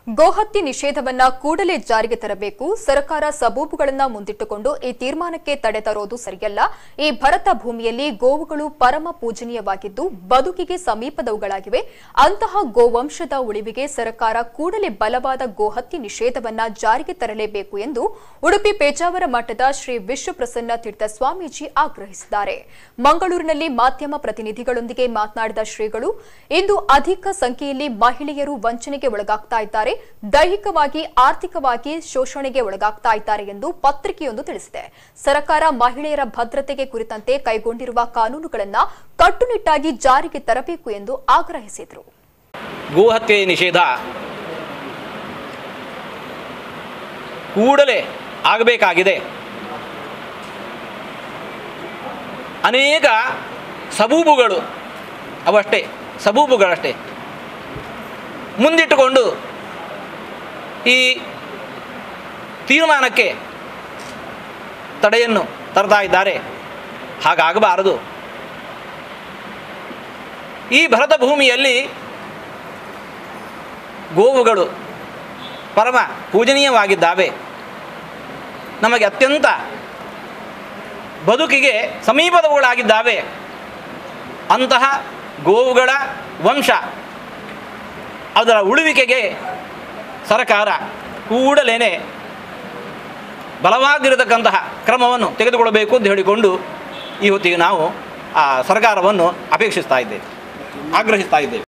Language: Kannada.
ಗೋಹತ್ಯೆ ನಿಷೇಧವನ್ನ ಕೂಡಲೇ ಜಾರಿಗೆ ತರಬೇಕು ಸರ್ಕಾರ ಸಬೂಬುಗಳನ್ನ ಮುಂದಿಟ್ಟುಕೊಂಡು ಈ ತೀರ್ಮಾನಕ್ಕೆ ತಡೆ ತರೋದು ಸರಿಯಲ್ಲ ಈ ಭರತ ಭೂಮಿಯಲ್ಲಿ ಗೋವುಗಳು ಪರಮ ಪೂಜನೀಯವಾಗಿದ್ದು ಬದುಕಿಗೆ ಸಮೀಪದವುಗಳಾಗಿವೆ ಅಂತಹ ಗೋವಂಶದ ಉಳಿವಿಗೆ ಸರ್ಕಾರ ಕೂಡಲೇ ಬಲವಾದ ಗೋಹತ್ಯೆ ನಿಷೇಧವನ್ನ ಜಾರಿಗೆ ತರಲೇಬೇಕು ಎಂದು ಉಡುಪಿ ಪೇಜಾವರ ಮಠದ ಶ್ರೀ ವಿಶ್ವಪ್ರಸನ್ನ ತೀರ್ಥ ಸ್ವಾಮೀಜಿ ಆಗ್ರಹಿಸಿದ್ದಾರೆ ಮಂಗಳೂರಿನಲ್ಲಿ ಮಾಧ್ಯಮ ಪ್ರತಿನಿಧಿಗಳೊಂದಿಗೆ ಮಾತನಾಡಿದ ಶ್ರೀಗಳು ಇಂದು ಅಧಿಕ ಸಂಖ್ಯೆಯಲ್ಲಿ ಮಹಿಳೆಯರು ವಂಚನೆಗೆ ಒಳಗಾಗ್ತಾ ಇದ್ದಾರೆ ದೈಹಿಕವಾಗಿ ಆರ್ಥಿಕವಾಗಿ ಶೋಷಣೆಗೆ ಒಳಗಾಗ್ತಾ ಇದ್ದಾರೆ ಎಂದು ಪತ್ರಿಕೆಯೊಂದು ತಿಳಿಸಿದೆ ಸರ್ಕಾರ ಮಹಿಳೆಯರ ಭದ್ರತೆಗೆ ಕುರಿತಂತೆ ಕೈಗೊಂಡಿರುವ ಕಾನೂನುಗಳನ್ನು ಕಟ್ಟುನಿಟ್ಟಾಗಿ ಜಾರಿಗೆ ತರಬೇಕು ಎಂದು ಆಗ್ರಹಿಸಿದರು ಗೋಹತ್ಯೆ ನಿಷೇಧ ಕೂಡಲೇ ಆಗಬೇಕಾಗಿದೆ ಅನೇಕ ಸಬೂಬುಗಳು ಅವಷ್ಟೇ ಸಬೂಬುಗಳಷ್ಟೇ ಮುಂದಿಟ್ಟುಕೊಂಡು ಈ ತೀರ್ಮಾನಕ್ಕೆ ತಡೆಯನ್ನು ತರ್ತಾ ಇದ್ದಾರೆ ಹಾಗಾಗಬಾರದು ಈ ಭರತ ಭೂಮಿಯಲ್ಲಿ ಗೋವುಗಳು ಪರಮ ಪೂಜನೀಯವಾಗಿದ್ದಾವೆ ನಮಗೆ ಅತ್ಯಂತ ಬದುಕಿಗೆ ಸಮೀಪದವುಗಳಾಗಿದ್ದಾವೆ ಅಂತಹ ಗೋವುಗಳ ವಂಶ ಅದರ ಉಳುವಿಕೆಗೆ ಸರ್ಕಾರ ಕೂಡಲೇ ಬಲವಾಗಿರತಕ್ಕಂತಹ ಕ್ರಮವನ್ನು ತೆಗೆದುಕೊಳ್ಳಬೇಕು ಅಂತ ಹೇಳಿಕೊಂಡು ಈ ಹೊತ್ತಿಗೆ ನಾವು ಆ ಸರ್ಕಾರವನ್ನು ಅಪೇಕ್ಷಿಸ್ತಾ ಇದ್ದೇವೆ ಆಗ್ರಹಿಸ್ತಾ ಇದ್ದೇವೆ